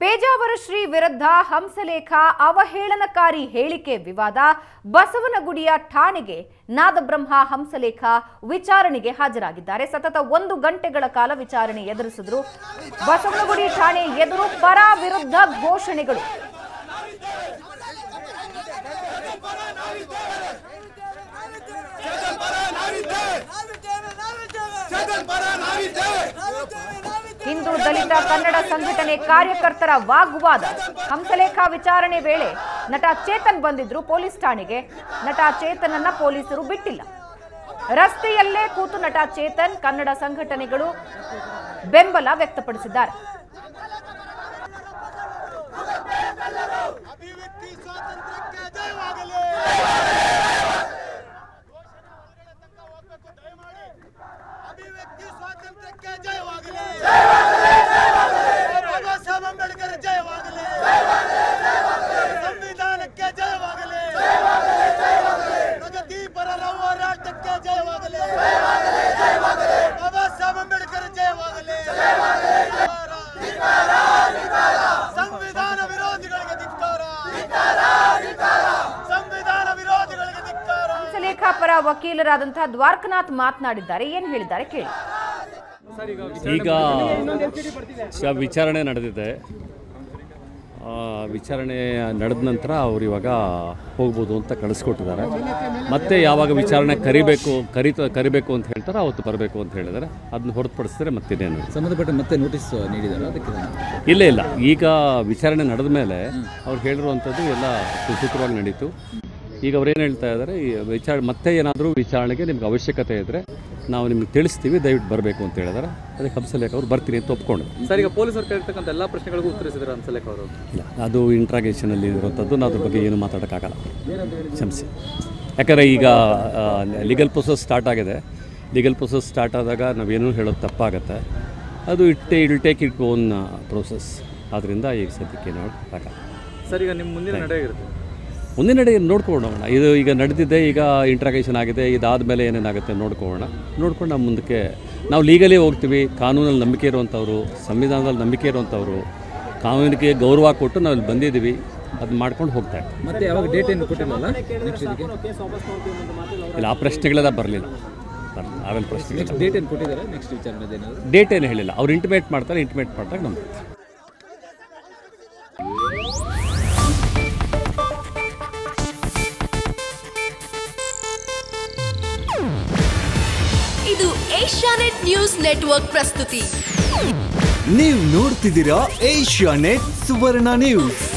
ಪೇಜಾವರ ಶ್ರೀ ವಿರುದ್ಧ ಹಂಸಲೇಖ ಅವಹೇಳನಕಾರಿ ಹೇಳಿಕೆ ವಿವಾದ ಬಸವನಗುಡಿಯ ಠಾಣೆಗೆ ನಾದಬ್ರಹ್ಮ ಹಂಸಲೇಖ ವಿಚಾರಣೆಗೆ ಹಾಜರಾಗಿದ್ದಾರೆ ಸತತ ಒಂದು ಗಂಟೆಗಳ ಕಾಲ ವಿಚಾರಣೆ ಎದುರಿಸಿದ್ರು ಬಸವನಗುಡಿ ಠಾಣೆ ಎದುರು ಪರ ವಿರುದ್ಧ ಘೋಷಣೆಗಳು ಹಿಂದೂ ದಲಿತ ಕನ್ನಡ ಸಂಘಟನೆ ಕಾರ್ಯಕರ್ತರ ವಾಗ್ವಾದ ಹಂಸಲೇಖ ವಿಚಾರಣೆ ವೇಳೆ ನಟ ಚೇತನ್ ಬಂದಿದ್ರು ಪೊಲೀಸ್ ಠಾಣೆಗೆ ನಟ ಚೇತನನ್ನ ಪೊಲೀಸರು ಬಿಟ್ಟಿಲ್ಲ ರಸ್ತೆಯಲ್ಲೇ ಕೂತು ನಟ ಚೇತನ್ ಕನ್ನಡ ಸಂಘಟನೆಗಳು ಬೆಂಬಲ ವ್ಯಕ್ತಪಡಿಸಿದ್ದಾರೆ ಅಭಿವ್ಯಕ್ತಿ ಸ್ವಾತಂತ್ರ್ಯಕ್ಕೆ ಜಯವಾಗಲಿ ಹೋಗ್ಬೇಕು ದಯಮಾಡಿ ಅಭಿವ್ಯಕ್ತಿ ಸ್ವಾತಂತ್ರ್ಯಕ್ಕೆ ಜಯವಾಗಲಿ ಬಾಬಾ ಸಾಹೇಬ್ ಅಂಬೇಡ್ಕರ್ ಜಯವಾಗಲಿ ಸಂವಿಧಾನಕ್ಕೆ ಜಯವಾಗಲಿ ಪ್ರಗತಿಪರರ ಹೋರಾಟಕ್ಕೆ ಜಯವಾಗಲಿ ಬಾಬಾ ಸಾಹೇಬ್ ಅಂಬೇಡ್ಕರ್ ಜಯವಾಗಲಿ ಸಂವಿಧಾನ ವಿರೋಧಿಗಳಿಗೆ ಧಿಕ್ಕಾರ ಸಂವಿಧಾನ ವಿರೋಧಿಗಳಿಗೆ ಧಿಕ್ಕಾರ ಹಂಸಲೇಖ ಪರ ವಕೀಲರಾದಂತಹ ದ್ವಾರಕನಾಥ್ ಮಾತನಾಡಿದ್ದಾರೆ ಏನ್ ಹೇಳಿದ್ದಾರೆ ಕೇಳಿ ಈಗ ಶ- ವಿಚಾರಣೆ ನಡೆದಿದೆ ಆ, ವಿಚಾರಣೆ ನಡೆದ ನಂತರ ಅವ್ರು ಇವಾಗ ಹೋಗ್ಬೋದು ಅಂತ ಕಳಿಸ್ಕೊಟ್ಟಿದ್ದಾರೆ ಮತ್ತೆ ಯಾವಾಗ ವಿಚಾರಣೆ ಕರಿಬೇಕು ಕರಿತ ಕರಿಬೇಕು ಅಂತ ಹೇಳ್ತಾರೆ ಅವತ್ತು ಬರಬೇಕು ಅಂತ ಹೇಳಿದ್ದಾರೆ ಅದನ್ನ ಹೊರತುಪಡಿಸಿದ್ರೆ ಮತ್ತಿನ್ನೇನು ಸಂಬಂಧಪಟ್ಟ ಮತ್ತೆ ನೋಟಿಸ್ ನೀಡಿದಾರ ಅದಕ್ಕೆ ಇಲ್ಲ ಇಲ್ಲ ಈಗ ವಿಚಾರಣೆ ನಡೆದ ಮೇಲೆ ಅವ್ರು ಹೇಳಿರುವಂಥದ್ದು ಎಲ್ಲ ಸುಸೂತ್ರವಾಗಿ ನಡೀತು ಈಗ ಅವ್ರೇನು ಹೇಳ್ತಾ ಇದ್ದಾರೆ ಈ ವಿಚಾರ ಮತ್ತೆ ಏನಾದರೂ ವಿಚಾರಣೆಗೆ ನಿಮ್ಗೆ ಅವಶ್ಯಕತೆ ಇದ್ದರೆ ನಾವು ನಿಮ್ಗೆ ತಿಳಿಸ್ತೀವಿ ದಯವಿಟ್ಟು ಬರಬೇಕು ಅಂತ ಹೇಳಿದ್ದಾರೆ ಅದಕ್ಕೆ ಹಂಸಲೇಖ ಅವ್ರು ಬರ್ತೀನಿ ಅಂತ ಒಪ್ಕೊಂಡು ಸರ್ ಈಗ ಪೊಲೀಸರು ಕೇಳ್ತಕ್ಕಂಥ ಎಲ್ಲ ಪ್ರಶ್ನೆಗಳಿಗೂ ಉತ್ತರಿಸಿದ್ರು ಅನ್ಸಲೇಖ ಅವರು ಇಲ್ಲ ಅದು ಇಂಟ್ರಾಗೇಷನಲ್ಲಿ ಇರುವಂಥದ್ದು ನಾವು ಅದ್ರ ಬಗ್ಗೆ ಏನು ಮಾತಾಡೋಕ್ಕಾಗಲ್ಲ ಕ್ಷಮಿಸಿ ಯಾಕಂದರೆ ಈಗ ಲೀಗಲ್ ಪ್ರೊಸೆಸ್ ಸ್ಟಾರ್ಟ್ ಆಗಿದೆ ಲೀಗಲ್ ಪ್ರೊಸೆಸ್ ಸ್ಟಾರ್ಟ್ ಆದಾಗ ನಾವೇನೂ ಹೇಳೋದು ತಪ್ಪಾಗತ್ತೆ ಅದು ಇಟ್ ಇಲ್ ಟೇಕ್ ಇಟ್ ಓನ್ ಪ್ರೋಸೆಸ್ ಆದ್ದರಿಂದ ಈಗ ಸದ್ಯಕ್ಕೆ ನೋಡೋಕ್ಕಾಗಲ್ಲ ಸರ್ ಈಗ ನಿಮ್ಮ ಮುಂದಿನ ನಡೆ ಇರುತ್ತೆ ಮುಂದಿನ ನಡೆ ನೋಡ್ಕೊಳ್ಳೋಣ ಇದು ಈಗ ನಡೆದಿದೆ ಈಗ ಇಂಟ್ರಾಗೇಷನ್ ಆಗಿದೆ ಇದಾದ ಮೇಲೆ ಏನೇನಾಗುತ್ತೆ ನೋಡ್ಕೊಳ್ಳೋಣ ನೋಡ್ಕೊಂಡು ನಾವು ಮುಂದಕ್ಕೆ ನಾವು ಲೀಗಲಿ ಹೋಗ್ತೀವಿ ಕಾನೂನಲ್ಲಿ ನಂಬಿಕೆ ಇರುವಂಥವ್ರು ಸಂವಿಧಾನದಲ್ಲಿ ನಂಬಿಕೆ ಇರುವಂಥವ್ರು ಕಾನೂನಿಗೆ ಗೌರವ ಕೊಟ್ಟು ನಾವು ಇಲ್ಲಿ ಬಂದಿದ್ದೀವಿ ಅದು ಮಾಡ್ಕೊಂಡು ಹೋಗ್ತಾ ಇರ್ತೀವಿ ಮತ್ತೆ ಯಾವಾಗ ಡೇಟ್ ಏನು ಕೊಟ್ಟಿಲ್ಲಲ್ಲ ನೆಕ್ಸ್ಟ್ ಇದಕ್ಕೆ ಇಲ್ಲ ಆ ಪ್ರಶ್ನೆಗಳೆಲ್ಲ ಬರಲಿಲ್ಲ ಆಮೇಲೆ ಪ್ರಶ್ನೆ ನೆಕ್ಸ್ಟ್ ಡೇಟ್ ಏನು ಕೊಟ್ಟಿದ್ದಾರೆ ನೆಕ್ಸ್ಟ್ ವಿಚಾರಣೆ ಏನಾದ್ರು ಡೇಟ್ ಏನು ಹೇಳಿಲ್ಲ ಅವ್ರು ಇಂಟಿಮೇಟ್ ಮಾಡ್ತಾರೆ ಇಂಟಿಮೇಟ್ ಮಾಡಿದಾಗ ನಮ್ಗೆ ಇದು ಏಷ್ಯಾನೆಟ್ ನ್ಯೂಸ್ ನೆಟ್ವರ್ಕ್ ಪ್ರಸ್ತುತಿ ನೀವು ನೋಡ್ತಿದ್ದೀರಾ ಏಷ್ಯಾ ನೆಟ್ ಸುವರ್ಣ ನ್ಯೂಸ್